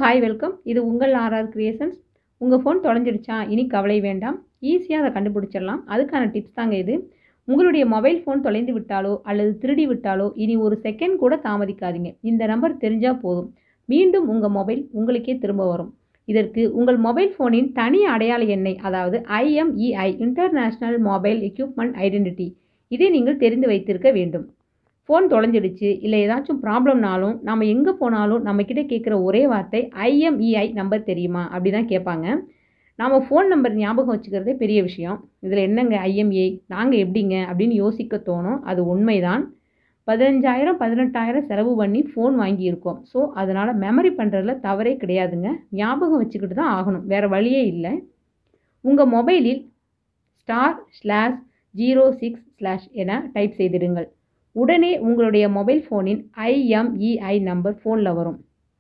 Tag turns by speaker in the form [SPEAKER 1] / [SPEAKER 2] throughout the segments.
[SPEAKER 1] hi welcome இது உங்கள் RR creations உங்கள் ஃபோன் தொலைஞ்சிடுச்சா இனி கவலை வேண்டாம் ஈஸியாக அதை கண்டுபிடிச்சிடலாம் அதுக்கான டிப்ஸ் தாங்க இது உங்களுடைய மொபைல் ஃபோன் தொலைந்து விட்டாலோ அல்லது திருடி விட்டாலோ இனி ஒரு செகண்ட் கூட தாமதிக்காதீங்க இந்த நம்பர் தெரிஞ்சால் போதும் மீண்டும் உங்கள் மொபைல் உங்களுக்கே திரும்ப வரும் இதற்கு உங்கள் மொபைல் ஃபோனின் தனி அடையாள எண்ணை அதாவது IMEI international mobile equipment identity இதை நீங்கள் தெரிந்து வைத்திருக்க வேண்டும் ஃபோன் தொலைஞ்சிடுச்சு இல்லை ஏதாச்சும் ப்ராப்ளம்னாலும் நம்ம எங்கே போனாலும் நம்மக்கிட்ட கேட்குற ஒரே வார்த்தை ஐஎம்இஐ நம்பர் தெரியுமா அப்படி தான் கேட்பாங்க நாம் ஃபோன் நம்பர் ஞாபகம் வச்சுக்கிறதே பெரிய விஷயம் இதில் என்னங்க ஐஎம்ஏ நாங்கள் எப்படிங்க அப்படின்னு யோசிக்க தோணும் அது உண்மைதான் பதினஞ்சாயிரம் பதினெட்டாயிரம் செலவு பண்ணி ஃபோன் வாங்கியிருக்கோம் ஸோ அதனால் மெமரி பண்ணுறதுல தவறே கிடையாதுங்க ஞாபகம் வச்சுக்கிட்டு தான் ஆகணும் வேறு வழியே இல்லை உங்கள் மொபைலில் star slash zero six slash என டைப் செய்திடுங்கள் உடனே உங்களுடைய மொபைல் ஃபோனின் ஐஎம்இஐ நம்பர் ஃபோனில் வரும்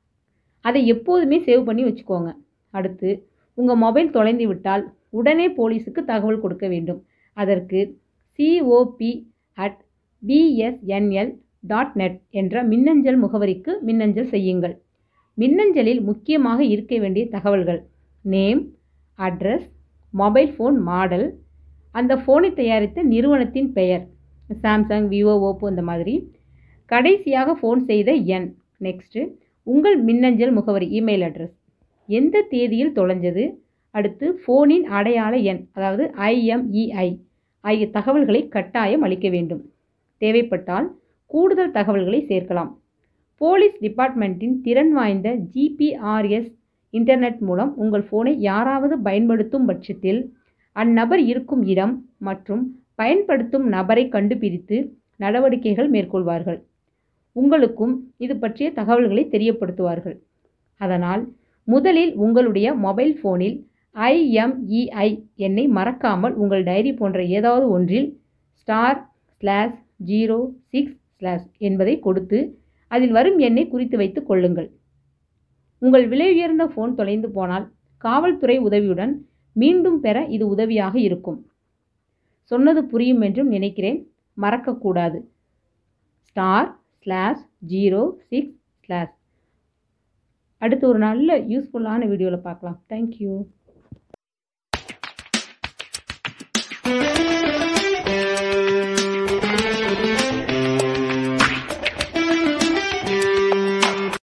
[SPEAKER 1] அதை எப்போதுமே சேவ் பண்ணி வச்சுக்கோங்க அடுத்து உங்கள் மொபைல் தொலைந்து விட்டால் உடனே போலீஸுக்கு தகவல் கொடுக்க வேண்டும் அதற்கு COP at BSNL dot net என்ற மின்னஞ்சல் முகவரிக்கு மின்னஞ்சல் செய்யுங்கள் மின்னஞ்சலில் முக்கியமாக இருக்க வேண்டிய தகவல்கள் name address mobile phone model அந்த ஃபோனை தயாரித்த நிறுவனத்தின் பெயர் சாம்சங் விவோ ஓப்போ இந்த மாதிரி கடைசியாக ஃபோன் செய்த எண் நெக்ஸ்ட்டு உங்கள் மின்னஞ்சல் முகவரி இமெயில் அட்ரஸ் எந்த தேதியில் தொலைஞ்சது அடுத்து ஃபோனின் அடையாள எண் அதாவது ஐஎம்இஐ ஆகிய தகவல்களை கட்டாயம் அளிக்க வேண்டும் தேவைப்பட்டால் கூடுதல் தகவல்களை சேர்க்கலாம் போலீஸ் டிபார்ட்மெண்ட்டின் திறன் வாய்ந்த ஜிபிஆர்எஸ் இன்டர்நெட் மூலம் உங்கள் ஃபோனை யாராவது பயன்படுத்தும் பட்சத்தில் அந்நபர் இருக்கும் இடம் மற்றும் பயன்படுத்தும் நபரை கண்டுபிடித்து நடவடிக்கைகள் மேற்கொள்வார்கள் உங்களுக்கும் இது பற்றிய தகவல்களை தெரியப்படுத்துவார்கள் அதனால் முதலில் உங்களுடைய மொபைல் ஃபோனில் ஐஎம்இஐ எண்ணை மறக்காமல் உங்கள் டைரி போன்ற ஏதாவது ஒன்றில் star slash zero six slash என்பதை கொடுத்து அதில் வரும் எண்ணை குறித்து வைத்து கொள்ளுங்கள் உங்கள் விலை உயர்ந்த ஃபோன் தொலைந்து போனால் காவல்துறை உதவியுடன் மீண்டும் பெற இது உதவியாக இருக்கும் சொன்னது புரியும் என்றும் நினைக்கிறேன் மறக்கக்கூடாது star slash zero six slash அடுத்து ஒரு நல்ல யூஸ்ஃபுல்லான வீடியோவில் பார்க்கலாம் தேங்க்யூ